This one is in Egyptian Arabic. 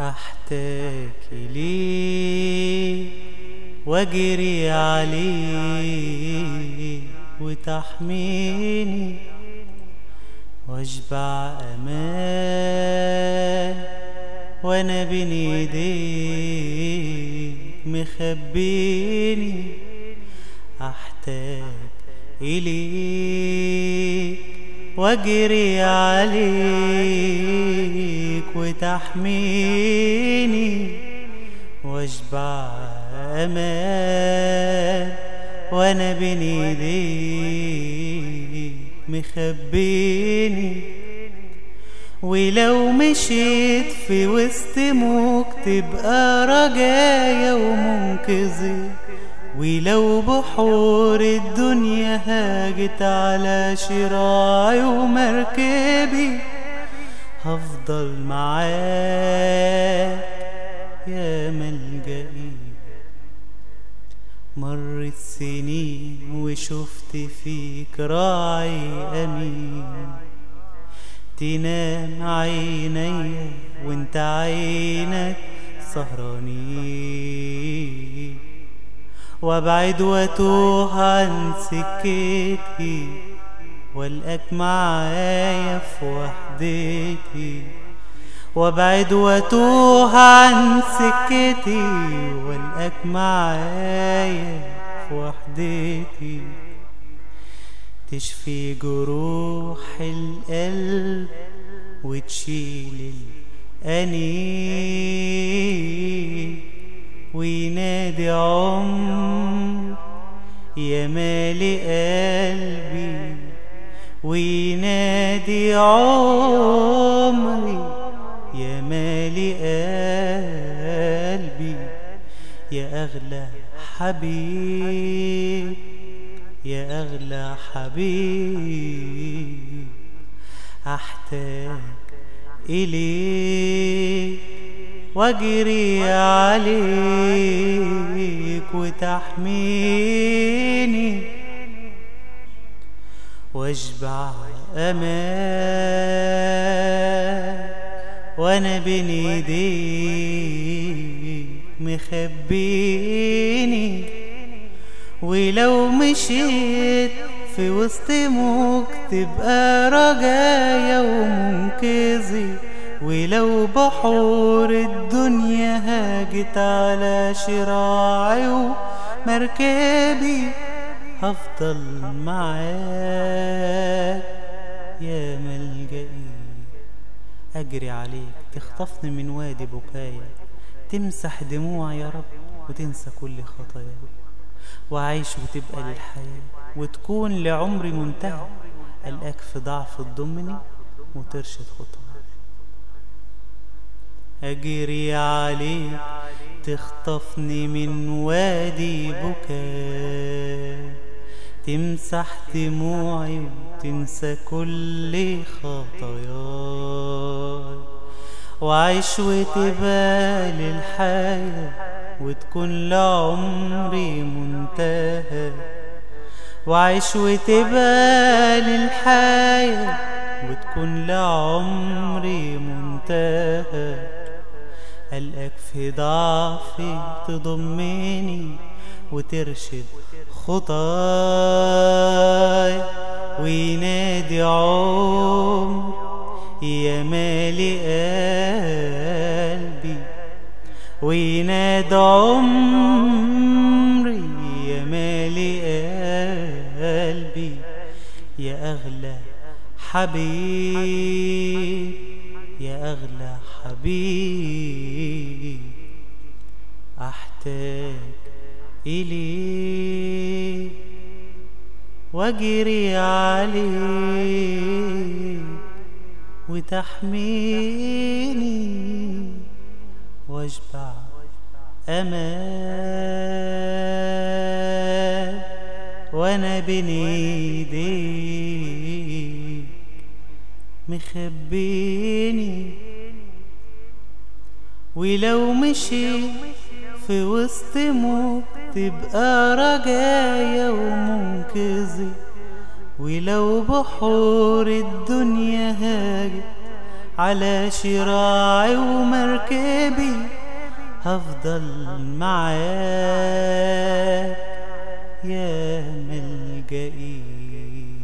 احتاج ليك واجري عليك وتحميني واشبع امان وانا بين ايديك مخبيني احتاج اليك واجري عليك وتحميني واشبع امان وانا بين ايديك مخبيني ولو مشيت في وسط موج تبقى رجايا ومنقذي ولو بحور الدنيا هاجت على شراعي ومركبي هفضل معاك يا ملجئي مرت سنين وشفت فيك راعي أمين تنام عيني وانت عينك سهرانين وابعد واتوه عن سكتي والقاك معايا في وحدتي وابعد واتوه عن سكتي والقاك معايا في وحدتي تشفي جروح القلب وتشيل الأنين وينادي عمر يا مالي قلبي وينادي عمري يا مالي قلبي يا أغلى حبيب يا أغلى حبيب أحتاج إليك واجري عليك وتحميني واشبع امان وانا بين ايديك مخبيني ولو مشيت في وسط موج تبقى رجايا ومنقذي ولو بحور الدنيا هاجت على شراعي ومركبي هفضل معاك يا ملجئي أجري عليك تخطفني من وادي بكايا تمسح دموعي يا رب وتنسى كل خطاياي وأعيش وتبقى للحياة وتكون لعمري منتهى ألقاك في ضعف تضمني وترشد خطاياي أجري عليك تخطفني من وادي بكاء تمسح دموعي وتنسى كل خطاياي وعيش وتبقى للحياة وتكون لعمري منتهى وعيش وتبقى للحياة وتكون لعمري منتهى ألقاك في ضعفي تضمني وترشد خطاي وينادي عمر يا مالي قلبي وينادي عمري يا مالي قلبي يا أغلى حبيب يا أغلى حبيب أحتاج إليك واجري عليك وتحميني واشبع أمان وانا بين ايديك مخبيني ولو مشي في وسط موج تبقى رجايا ومنقذي ولو بحور الدنيا هاجت على شراعي ومركبي هفضل معاك يا ملجئي